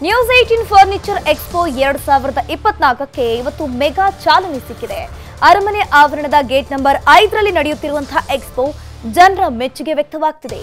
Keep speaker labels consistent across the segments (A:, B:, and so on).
A: news eighteen furniture expo ಎರಡ್ ಸಾವಿರದ ಇಪ್ಪತ್ನಾಲ್ಕಕ್ಕೆ ಇವತ್ತು ಮೆಗಾ ಚಾಲನೆ ಸಿಕ್ಕಿದೆ ಅರಮನೆ ಆವರಣದ ಗೇಟ್ ನಂಬರ್ ಐದರಲ್ಲಿ ನಡೆಯುತ್ತಿರುವಂತಹ ಎಕ್ಸ್ಪೋ ಜನರ ಮೆಚ್ಚುಗೆ ವ್ಯಕ್ತವಾಗ್ತಿದೆ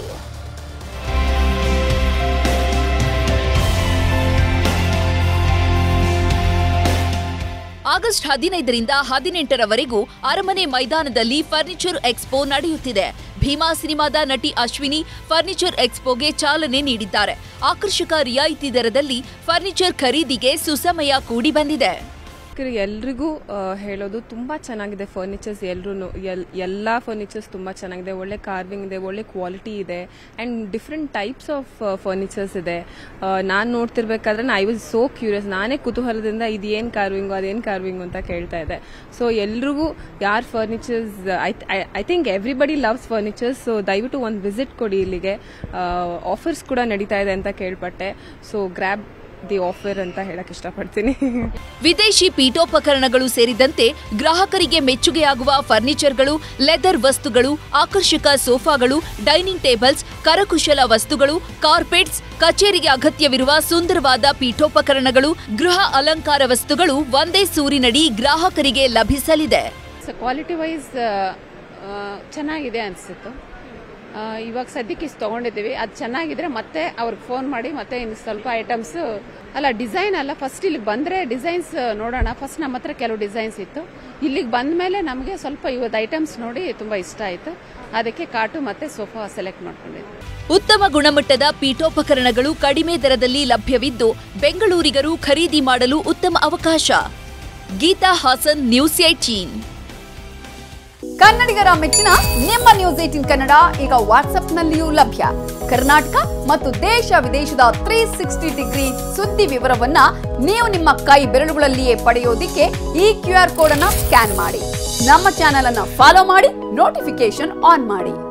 B: ಆಗಸ್ಟ್ ಹದಿನೈದರಿಂದ ಹದಿನೆಂಟರವರೆಗೂ ಅರಮನೆ ಮೈದಾನದಲ್ಲಿ ಫರ್ನಿಚರ್ ಎಕ್ಸ್ಪೋ ನಡೆಯುತ್ತಿದೆ ಭೀಮಾ ಸಿನಿಮಾದ ನಟಿ ಅಶ್ವಿನಿ ಫರ್ನಿಚರ್ ಎಕ್ಸ್ಪೋಗೆ ಚಾಲನೆ ನೀಡಿದ್ದಾರೆ ಆಕರ್ಷಕ ರಿಯಾಯಿತಿ ದರದಲ್ಲಿ ಫರ್ನಿಚರ್ ಖರೀದಿಗೆ ಸುಸಮಯ ಕೂಡಿ ಬಂದಿದೆ
C: ಎಲ್ರಿಗೂ ಆ, ಹೇಳೋದು ತುಂಬಾ ಚೆನ್ನಾಗಿದೆ ಫರ್ನಿಚರ್ಸ್ ಎಲ್ರೂ ಎಲ್ ಎಲ್ಲ ಫರ್ನಿಚರ್ಸ್ ತುಂಬಾ ಚೆನ್ನಾಗಿದೆ ಒಳ್ಳೆ ಕಾರ್ವಿಂಗ್ ಇದೆ ಒಳ್ಳೆ ಕ್ವಾಲಿಟಿ ಇದೆ and different types of furnitures ಇದೆ ನಾನು ನೋಡ್ತಿರ್ಬೇಕಾದ್ರೆ ಐ ವಾಸ್ ಸೋ ಕ್ಯೂರಿಯಸ್ ನಾನೇ ಕುತೂಹಲದಿಂದ ಇದು ಏನು ಕಾರ್ವಿಂಗು ಅದೇನು ಕಾರ್ವಿಂಗು ಅಂತ ಕೇಳ್ತಾ ಇದ್ದೆ ಸೊ ಎಲ್ರಿಗೂ ಯಾರು furnitures I think everybody loves furnitures so ದಯವಿಟ್ಟು ಒಂದು ವಿಸಿಟ್ ಕೊಡಿ ಇಲ್ಲಿಗೆ ಆಫರ್ಸ್ ಕೂಡ ನಡೀತಾ ಇದೆ ಅಂತ ಕೇಳ್ಪಟ್ಟೆ ಸೊ ಗ್ರ್ಯಾಬ್ ದಿ ಆಫರ್ ಅಂತ ಹೇಳಕ್ ಇಷ್ಟಪಡ್ತೀನಿ
B: ವಿದೇಶಿ ಪೀಠೋಪಕರಣಗಳು ಸೇರಿದಂತೆ ಗ್ರಾಹಕರಿಗೆ ಮೆಚ್ಚುಗೆಯಾಗುವ ಫರ್ನಿಚರ್ಗಳು ಲೆದರ್ ವಸ್ತುಗಳು ಆಕರ್ಷಕ ಸೋಫಾಗಳು ಡೈನಿಂಗ್ ಟೇಬಲ್ಸ್ ಕರಕುಶಲ ವಸ್ತುಗಳು ಕಾರ್ಪೆಟ್ಸ್ ಕಚೇರಿಗೆ ಅಗತ್ಯವಿರುವ ಸುಂದರವಾದ ಪೀಠೋಪಕರಣಗಳು ಗೃಹ ಅಲಂಕಾರ ವಸ್ತುಗಳು ಒಂದೇ ಸೂರಿನಡಿ ಗ್ರಾಹಕರಿಗೆ ಲಭಿಸಲಿದೆ
D: ಸೊ ಕ್ವಾಲಿಟಿ ವೈಸ್ ಚೆನ್ನಾಗಿದೆ ಅನಿಸಿತ್ತು ಇವಾಗ ಸದ್ಯಕ್ಕೆ ಇಷ್ಟು ತೊಗೊಂಡಿದ್ದೀವಿ ಅದು ಚೆನ್ನಾಗಿದ್ರೆ ಮತ್ತೆ ಅವ್ರಿಗೆ ಫೋನ್ ಮಾಡಿ ಮತ್ತೆ ಇನ್ನು ಸ್ವಲ್ಪ ಐಟಮ್ಸ್ ಅಲ್ಲ ಡಿಸೈನ್ ಅಲ್ಲ ಫಸ್ಟ್ ಇಲ್ಲಿಗೆ ಬಂದರೆ ಡಿಸೈನ್ಸ್ ನೋಡೋಣ ಫಸ್ಟ್ ನಮ್ಮ ಹತ್ರ ಕೆಲವು ಡಿಸೈನ್ಸ್ ಇತ್ತು ಇಲ್ಲಿಗೆ ಬಂದ ಮೇಲೆ ನಮಗೆ ಸ್ವಲ್ಪ ಇವತ್ತು ಐಟಮ್ಸ್ ನೋಡಿ ತುಂಬ ಇಷ್ಟ ಆಯಿತು ಅದಕ್ಕೆ ಕಾಟು ಮತ್ತೆ ಸೋಫಾ ಸೆಲೆಕ್ಟ್ ಮಾಡ್ಕೊಂಡಿದ್ವಿ
B: ಉತ್ತಮ ಗುಣಮಟ್ಟದ ಪೀಠೋಪಕರಣಗಳು ಕಡಿಮೆ ದರದಲ್ಲಿ ಲಭ್ಯವಿದ್ದು ಬೆಂಗಳೂರಿಗರು ಖರೀದಿ ಮಾಡಲು ಉತ್ತಮ ಅವಕಾಶ ಗೀತಾ ಹಾಸನ್ ನ್ಯೂಸ್ ಏಟೀನ್
E: ಕನ್ನಡಿಗರ ಮೆಚ್ಚಿನ ನಿಮ್ಮ ನ್ಯೂಸ್ ಏಟಿನ್ ಕನ್ನಡ ಈಗ ವಾಟ್ಸ್ಆಪ್ನಲ್ಲಿಯೂ ಲಭ್ಯ ಕರ್ನಾಟಕ ಮತ್ತು ದೇಶ ವಿದೇಶದ ತ್ರೀ ಸಿಕ್ಸ್ಟಿ ಡಿಗ್ರಿ ಸುದ್ದಿ ವಿವರವನ್ನ ನೀವು ನಿಮ್ಮ ಕೈ ಬೆರಳುಗಳಲ್ಲಿಯೇ ಪಡೆಯೋದಿಕ್ಕೆ ಈ ಕ್ಯೂ ಆರ್ ಕೋಡ್ ಅನ್ನ ಸ್ಕ್ಯಾನ್ ಮಾಡಿ ನಮ್ಮ ಚಾನೆಲ್ ಅನ್ನ ಫಾಲೋ ಮಾಡಿ ನೋಟಿಫಿಕೇಶನ್ ಆನ್ ಮಾಡಿ